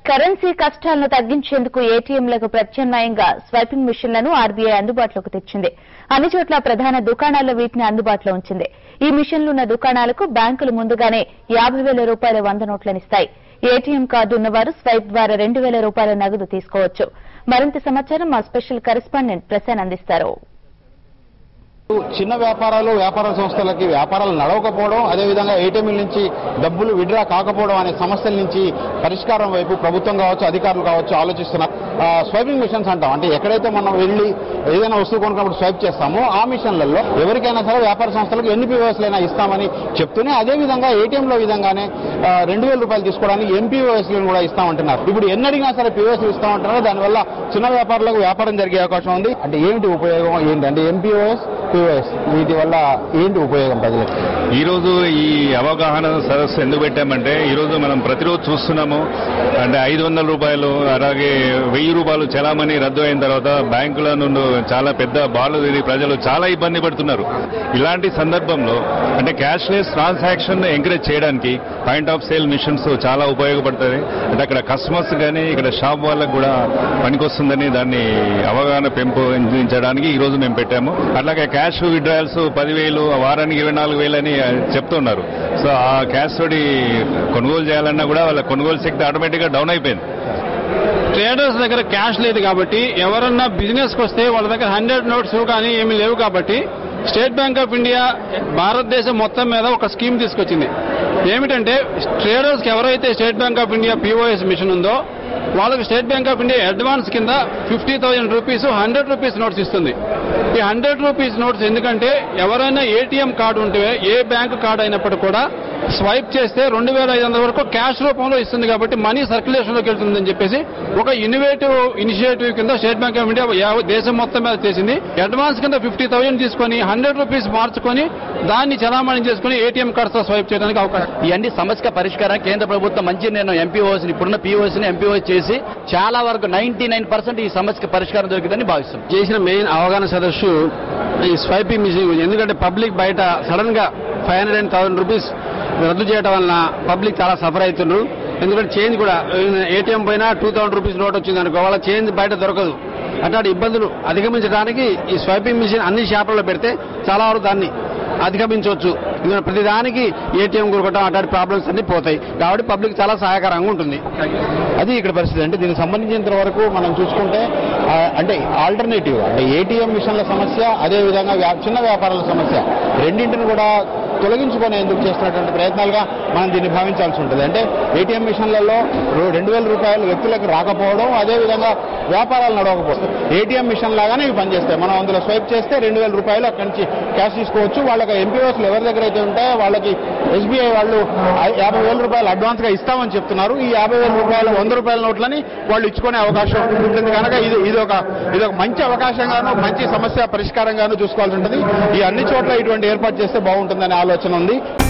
Currency కష్టాలను తగ్గించేందుకు ఏటీఎంలకు ప్రత్యామ్నాయంగా స్వైపింగ్ మిషన్లను ఆర్బీఐ అందుబాటులోకి తెచ్చింది అన్ని చోట్ల ప్రధాన దుకాణాల్లో వీటిని అందుబాటులో ఉంచింది ఈ మిషన్లున్న దుకాణాలకు బ్యాంకులు ముందుగానే యాభై వేల రూపాయల వంద నోట్లనిస్తాయి ఏటీఎం కార్డు ఉన్నవారు స్వైప్ ద్వారా రెండు వేల రూపాయల నగదు తీసుకోవచ్చు మరింత సమాచారం మా స్పెషల్ కరెస్పాండెంట్ ప్రశాన్ అందిస్తారు చిన్న వ్యాపారాలు వ్యాపార సంస్థలకి వ్యాపారాలు నడవకపోవడం అదేవిధంగా ఏటీఎంల నుంచి డబ్బులు విడ్రా కాకపోవడం అనే సమస్యల నుంచి పరిష్కారం వైపు ప్రభుత్వం కావచ్చు అధికారులు కావచ్చు ఆలోచిస్తున్నారు ఆ, స్వైపింగ్ మిషన్స్ అంటాం అంటే ఎక్కడైతే మనం వెళ్ళి ఏదైనా వస్తువు కొనుక్కున్నప్పుడు స్వైప్ చేస్తామో ఆ మిషన్లలో ఎవరికైనా సరే వ్యాపార సంస్థలకు ఎన్ని పీఓఎస్లైనా ఇస్తామని చెప్తూనే అదేవిధంగా ఏటీఎంలో విధంగానే రెండు వేల రూపాయలు తీసుకోవడానికి ఎంపీఓఎస్లను కూడా ఇస్తామంటున్నారు ఇప్పుడు ఎన్ని అడిగినా సరే పీఓఎస్ ఇస్తామంటున్నారు దానివల్ల చిన్న వ్యాపారులకు వ్యాపారం జరిగే అవకాశం ఉంది అంటే ఏంటి ఉపయోగం ఏంటి అంటే ఎంపీఓఎస్ పీఓఎస్ వీటి వల్ల ఏంటి ఉపయోగం ప్రజలకు ఈ రోజు ఈ అవగాహన సదస్సు ఎందుకు పెట్టామంటే ఈ రోజు మనం ప్రతిరోజు చూస్తున్నాము అంటే ఐదు వందల రూపాయలు అలాగే వెయ్యి రూపాయలు చలామణి రద్దు అయిన తర్వాత బ్యాంకుల నుండి చాలా పెద్ద బాలు తిరిగి ప్రజలు చాలా ఇబ్బంది పడుతున్నారు ఇలాంటి సందర్భంలో అంటే క్యాష్లెస్ ట్రాన్సాక్షన్ ఎంకరేజ్ చేయడానికి పాయింట్ ఆఫ్ సేల్ మిషన్స్ చాలా ఉపయోగపడుతుంది అంటే అక్కడ కస్టమర్స్ కానీ ఇక్కడ షాప్ వాళ్ళకు కూడా పనికొస్తుందని దాన్ని అవగాహన పెంపొందించడానికి ఈ రోజు మేము పెట్టాము అట్లాగే క్యాష్ విడ్రాయల్స్ పదివేలు వారానికి ఇరవై నాలుగు వేలు అని చెప్తున్నారు సో ఆ క్యాష్ తోటి కొనుగోలు చేయాలన్నా కూడా వాళ్ళ కొనుగోలు శక్తి ఆటోమేటిక్ గా డౌన్ అయిపోయింది ట్రేడర్స్ దగ్గర క్యాష్ లేదు కాబట్టి ఎవరన్నా బిజినెస్కి వస్తే వాళ్ళ దగ్గర హండ్రెడ్ నోట్స్ కానీ ఏమీ లేవు కాబట్టి స్టేట్ బ్యాంక్ ఆఫ్ ఇండియా భారతదేశం మొత్తం మీద ఒక స్కీమ్ తీసుకొచ్చింది ఏమిటంటే ట్రేడర్స్కి ఎవరైతే state bank of India POS machine ఉందో వాళ్ళకి state bank of India advance కింద fifty thousand rupees hundred rupees notes ఇస్తుంది ఈ హండ్రెడ్ రూపీస్ నోట్స్ ఎందుకంటే ఎవరైనా ఏటీఎం కార్డు ఉంటే ఏ బ్యాంక్ కార్డు అయినప్పుడు కూడా స్వైప్ చేస్తే రెండు వేల ఐదు వందల వరకు క్యాష్ రూపంలో ఇస్తుంది కాబట్టి మనీ సర్క్యులేషన్లోకి వెళ్తుందని చెప్పేసి ఒక ఇన్నోవేటివ్ ఇనిషియేటివ్ కింద స్టేట్ బ్యాంక్ ఆఫ్ ఇండియా యావ- దేశం మొత్తం మీద చేసింది అడ్వాన్స్ కింద ఫిఫ్టీ థౌసండ్ తీసుకొని హండ్రెడ్ రూపీస్ మార్చుకొని దాన్ని చలామణి చేసుకుని ఏటీఎం కార్డ్స్ స్వైప్ చేయడానికి అవకాశం ఇవన్నీ సమస్య పరిష్కారం కేంద్ర ప్రభుత్వం మంచి నేను ఎంపీఓస్ ఇప్పుడున్న పీఓస్ ని ఎంపీఓస్ చేసి చాలా వరకు నైన్టీ నైన్ పర్సెంట్ ఈ సమస్యకి పరిష్కారం దొరికిందని భావిస్తున్నాం చేసిన మెయిన్ అవగాహన సదస్సు ఈ స్వైపింగ్ మిషన్ గురించి. ఎందుకంటే పబ్లిక్ బయట సడన్ గా five hundred and thousand rupees రద్దు చేయడం వలన పబ్లిక్ చాలా సఫర్ అవుతున్నారు ఎందుకంటే చేంజ్ కూడా ఏటీఎం పైన టూ థౌసండ్ రూపీస్ నోట్ వచ్చింది అనుకో వాళ్ళ చేంజ్ బయట దొరకదు అట్లాంటి ఇబ్బందులు అధిగమించడానికి ఈ స్వైపింగ్ మిషన్ అన్ని షాపులలో పెడితే చాలా వరకు దాన్ని అధిగమించవచ్చు ఎందుకంటే ప్రతిదానికి ఏటీఎం కొరకటం అట్లాంటి ప్రాబ్లమ్స్ అన్ని పోతాయి కాబట్టి పబ్లిక్ చాలా సహాయకరంగా ఉంటుంది అది ఇక్కడ పరిస్థితి అంటే దీనికి సంబంధించినంత వరకు మనం చూసుకుంటే ఆ, అంటే ఆల్టర్నేటివ్ అంటే ఏటీఎం మిషన్ల సమస్య అదేవిధంగా వ్యా- చిన్న వ్యాపారాల సమస్య రెండింటిని కూడా తొలగించుకునేందుకు చేస్తున్నటువంటి ప్రయత్నాలుగా మనం దీన్ని భావించాల్సి ఉంటుంది అంటే ఏటీఎం మిషన్లలో రో- రెండు వేల రూపాయలు వ్యక్తులకు రాకపోవడం అదేవిధంగా వ్యాపారాలు నడవకపోవడం ఏటీఎం మిషన్ లాగానే ఇవి పనిచేస్తాయి మనం అందులో స్వైప్ చేస్తే రెండు వేల రూపాయలు అక్కడి నుంచి క్యాష్ తీసుకోవచ్చు వాళ్ళకి ఎంపీఓస్లు ఎవరి దగ్గర అయితే ఉంటాయో వాళ్ళకి ఎస్బీఐ వాళ్ళు ఐ- యాభై వేల రూపాయలు అడ్వాన్స్ గా ఇస్తామని చెప్తున్నారు ఈ యాభై వేల రూపాయలు వంద రూపాయల నోట్లని వాళ్ళు ఇచ్చుకునే అవకాశం ఉంటుంది కనుక ఇది ఇది ఒక ఇది ఒక మంచి అవకాశంగాను మంచి సమస్య పరిష్కారంగాను చూసుకోవాల్సి ఉంటుంది ఈ అన్ని చోట్ల ఇటువంటి ఏర్పాటు చేస్తే బాగుంటుందనే ఆలోచన ఉంది